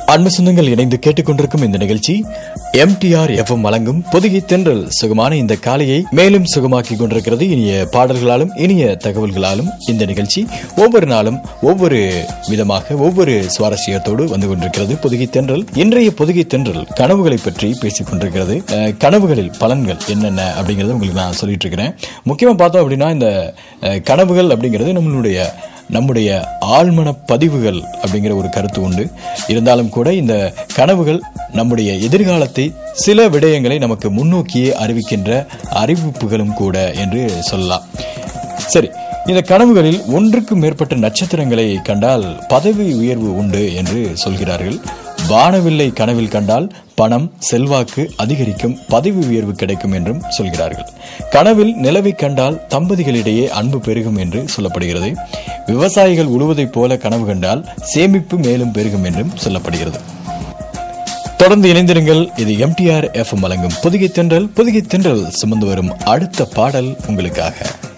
அன்பு சொந்தங்கள் இணைந்து கேட்டுக்கொண்டிருக்கும் இந்த நிகழ்ச்சி எம்டிஆர் எஃப்எம் வழங்கும் பொதுகை தென்றல் சுகமான இந்த காலையை மேலும் சுகமாக்கி கொண்டிருக்கிறது இனிய பாடல்களாலும் இனிய தகவல்களாலும் இந்த நிகழ்ச்சி ஒவ்வொரு நாளும் ஒவ்வொரு விதமாக ஒவ்வொரு சுவாரஸ்யத்தோடு வந்து கொண்டிருக்கிறது பொதுகை தென்றல் இன்றைய பொதுகை தென்றல் கனவுகளை பற்றி பேசிக் கொண்டிருக்கிறது அஹ், கனவுகளில் பலன்கள் என்னென்ன அப்படிங்கறத உங்களுக்கு நான் சொல்லிட்டு இருக்கிறேன் முக்கியமா பார்த்தோம் அப்படின்னா இந்த அஹ், கனவுகள் அப்படிங்கிறது நம்மளுடைய நம்முடைய ஆழ்மன பதிவுகள் அப்படிங்கிற ஒரு கருத்து உண்டு இருந்தாலும் கூட இந்த கனவுகள் நம்முடைய எதிர்காலத்தை சில விடயங்களை நமக்கு முன்னோக்கியே அறிவிக்கின்ற அறிவிப்புகளும் கூட என்று சொல்லலாம் சரி இந்த கனவுகளில் ஒன்றுக்கு மேற்பட்ட நட்சத்திரங்களை கண்டால் பதவி உயர்வு உண்டு என்று சொல்கிறார்கள் வானவில்லை கனவில் கண்டால் பணம் செல்வாக்கு அதிகரிக்கும் பதவி உயர்வு கிடைக்கும் என்றும் சொல்கிறார்கள் கனவில் நிலவை கண்டால் தம்பதிகளிடையே அன்பு பெருகும் என்று சொல்லப்படுகிறது விவசாயிகள் உழுவதைப் போல கனவு கண்டால் சேமிப்பு மேலும் பெருகும் என்றும் சொல்லப்படுகிறது தொடர்ந்து இணைந்திருங்கள் இது எம்டிஆர் எஃப்எம் வழங்கும் புதுகை தென்றல் புதுகை தென்றல் சுமந்து வரும் அடுத்த பாடல் உங்களுக்காக